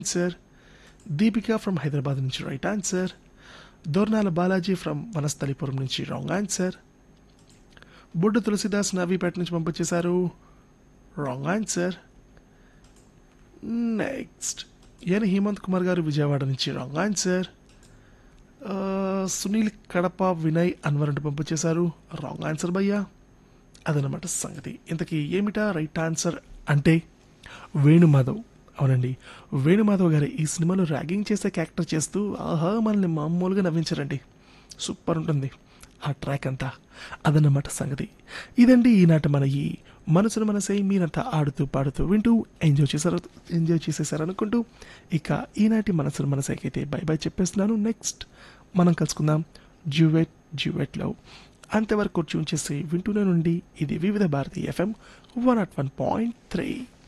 answer Deepika from Hyderabad నుంచి right answer Dornala Balaji from Vanasthalipuram నుంచి wrong answer Boddu Tulasidas Navipeta నుంచి పంపించేశారు wrong answer next N Hemanth Kumar garu Vijayawada నుంచి రాంగ్ ఆన్సర్ సునీల్ కడప వినయ్ అన్వర్ అంటూ పంపించేశారు రాంగ్ ఆన్సర్ భయ్యా అదనమాట సంగతి ఇంతకీ ఏమిటా రైట్ ఆన్సర్ అంటే వేణుమాధవ్ అవునండి వేణుమాధవ్ గారు ఈ సినిమాలో ర్యాగింగ్ చేసే క్యారెక్టర్ చేస్తూ ఆహా మనల్ని మామూలుగా నవ్వించారండి సూపర్ ఉంటుంది ఆ ట్రాక్ అంతా అదన్నమాట సంగతి ఇదండి ఈనాటి మన ఈ మనసును మనసై మీరంతా ఆడుతూ పాడుతూ వింటూ ఎంజాయ్ చేశారు ఎంజాయ్ చేసేసారు అనుకుంటూ ఇక ఈనాటి మనసును మనసైకైతే బై బై చెప్పేస్తున్నాను నెక్స్ట్ మనం కలుసుకుందాం జ్యూవెట్ జ్యూవెట్లో అంతవరకు ట్యూన్ చేసి వింటూనే నుండి ఇది Vividh Bharati FM one naught one point three